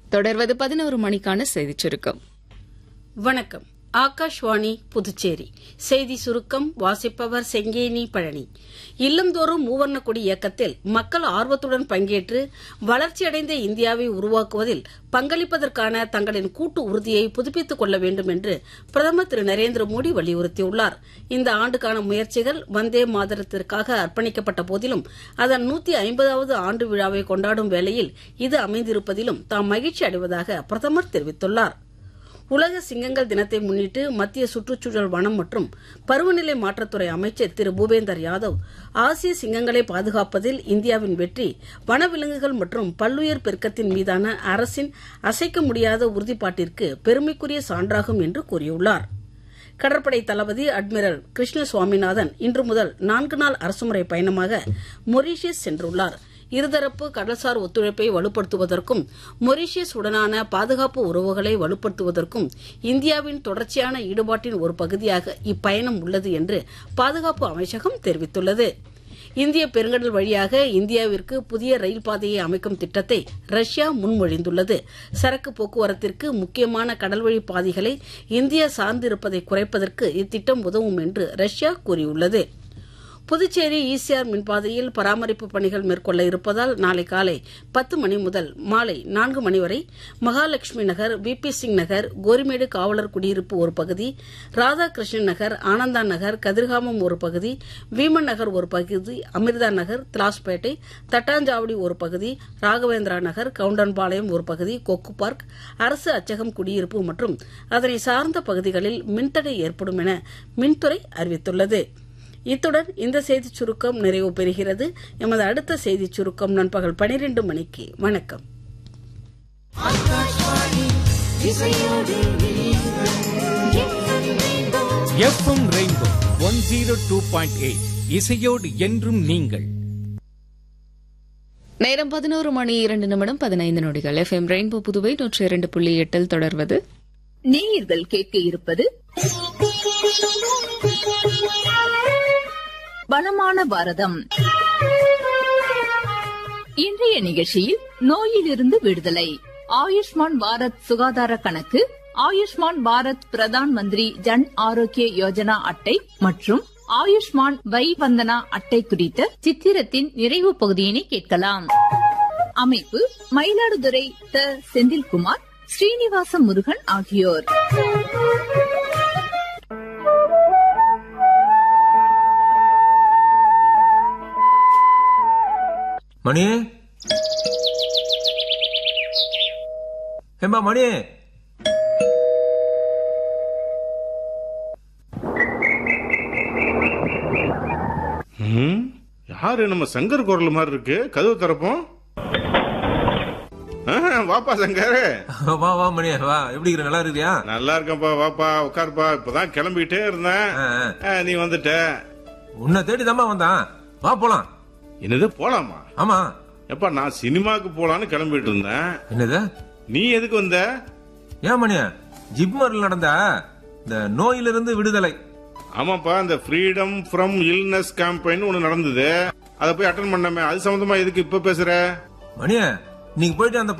தொடர்வது பதினோரு மணிக்கான செய்திச் சுருக்கம் வணக்கம் ஆகாஷ்வாணி புதுச்சேரி செய்தி சுருக்கம் வாசிப்பவர் செங்கேனி பழனி இல்லந்தோறும் மூவர்ண கொடி இயக்கத்தில் மக்கள் ஆர்வத்துடன் பங்கேற்று வளர்ச்சியடைந்த இந்தியாவை உருவாக்குவதில் பங்களிப்பதற்கான தங்களின் கூட்டு உறுதியை புதுப்பித்துக் கொள்ள வேண்டும் என்று பிரதமர் திரு நரேந்திர மோடி வலியுறுத்தியுள்ளார் இந்த ஆண்டுக்கான முயற்சிகள் வந்தே மாதரத்திற்காக அர்ப்பணிக்கப்பட்ட போதிலும் அதன் நூத்தி ஐம்பதாவது ஆண்டு விழாவை கொண்டாடும் வேளையில் இது அமைந்திருப்பதிலும் தாம் மகிழ்ச்சி அடைவதாக பிரதமர் தெரிவித்துள்ளார் உலக சிங்கங்கள் தினத்தை முன்னிட்டு மத்திய சுற்றுச்சூழல் வனம் மற்றும் பருவநிலை மாற்றத்துறை அமைச்சர் திரு பூபேந்தர் யாதவ் ஆசிய சிங்கங்களை பாதுகாப்பதில் இந்தியாவின் வெற்றி வனவிலங்குகள் மற்றும் பல்லுயிர் பெருக்கத்தின் மீதான அரசின் அசைக்க முடியாத உறுதிப்பாட்டிற்கு பெருமைக்குரிய சான்றாகும் என்று கூறியுள்ளார் கடற்படை தளபதி அட்மிரல் கிருஷ்ண சுவாமிநாதன் இன்று முதல் நான்கு நாள் அரசுமுறை பயணமாக மொரீஷியஸ் சென்றுள்ளார் இருதரப்பு கடல்சார் ஒத்துழைப்பை வலுப்படுத்துவதற்கும் மொரீஷியஸ் உடனான பாதுகாப்பு உறவுகளை வலுப்படுத்துவதற்கும் இந்தியாவின் தொடர்ச்சியான ஈடுபாட்டின் ஒரு பகுதியாக இப்பயணம் உள்ளது என்று பாதுகாப்பு அமைச்சகம் தெரிவித்துள்ளது இந்திய பெருங்கடல் வழியாக இந்தியாவிற்கு புதிய ரயில் பாதையை அமைக்கும் திட்டத்தை ரஷ்யா முன்மொழிந்துள்ளது சரக்கு போக்குவரத்திற்கு முக்கியமான கடல்வழி பாதைகளை இந்தியா சார்ந்திருப்பதை குறைப்பதற்கு இத்திட்டம் உதவும் என்று ரஷ்யா கூறியுள்ளது புதுச்சேரி ஈசிஆர் மின்பாதையில் பராமரிப்பு பணிகள் மேற்கொள்ள இருப்பதால் நாளை காலை பத்து மணி முதல் மாலை நான்கு மணி வரை மகாலட்சுமி நகர் வி பி சிங் நகர் கோரிமேடு காவலர் குடியிருப்பு ஒரு பகுதி ராதாகிருஷ்ணன் நகர் ஆனந்தா நகர் கதிர்காமம் ஒரு பகுதி வீமன் நகர் ஒரு பகுதி அமிர்தா நகர் திலாஸ்பேட்டை தட்டாஞ்சாவடி ஒரு பகுதி ராகவேந்திரா நகர் கவுண்டன்பாளையம் ஒரு பகுதி கொக்கு பார்க் அரசு அச்சகம் குடியிருப்பு மற்றும் அதனை சார்ந்த பகுதிகளில் மின்தடை ஏற்படும் என மின்துறை அறிவித்துள்ளது இத்துடன் இந்த செய்திச் சுருக்கம் நிறைவு பெறுகிறது எமது அடுத்த செய்திச் சுருக்கம் நண்பகல் பனிரெண்டு மணிக்கு வணக்கம் FM rainbow one zero two point eight இசையோடு என்றும் நீங்கள் நேரம் பதினோரு மணி இரண்டு நிமிடம் பதினைந்து நொடிகள் எஃப்எம் ரெயின்போ புதுவை நூற்றி இரண்டு புள்ளி எட்டில் தொடர்வது நேயர்கள் கேட்க இருப்பது வளமான பாரதம் இன்றைய நிகழ்ச்சியில் நோயிலிருந்து விடுதலை ஆயுஷ்மான் பாரத் சுகாதார கணக்கு ஆயுஷ்மான் பாரத் பிரதான் மந்திரி ஜன் ஆரோக்கிய யோஜனா அட்டை மற்றும் ஆயுஷ்மான் வை வந்தனா அட்டை குறித்த சித்திரத்தின் நிறைவு பகுதியினை கேட்கலாம் அமைப்பு மயிலாடுதுறை த செந்தில்குமார் ஸ்ரீனிவாச முருகன் ஆகியோர் மணி ஏம்பா மணி ம் யாரு நம்ம சங்கர் குரல் மாதிரி இருக்கு கதவு திறப்போம் ஆ, வாப்பா சங்கர் வா வா மணி வா எப்படி இருக்கிற நல்லா இருக்கியா நல்லா இருக்கேன்ப்பா வாப்பா உட்காருப்பா இப்பதான் கிளம்பிட்டே இருந்தேன் ஆ, ஆ. ஆ, நீ வந்துட்ட உன்னை தேடி தாம்மா வந்தான் வா போலாம் என்னது போலாமா ஆமா எப்பா நான் சினிமாக்கு போலான்னு கிளம்பிட்டு இருந்தேன் என்னது நீ எதுக்கு வந்த ஏன் மணி ஜிப்மர்ல நடந்த இந்த நோயிலிருந்து விடுதலை ஆமாப்பா இந்த ஃப்ரீடம் ஃப்ரம் இல்னஸ் கேம்பெயின் ஒண்ணு நடந்தது அதை போய் அட்டன் பண்ணாமே அது சம்பந்தமா எதுக்கு இப்ப பேசுற மணிய நீங்க போயிட்டு அந்த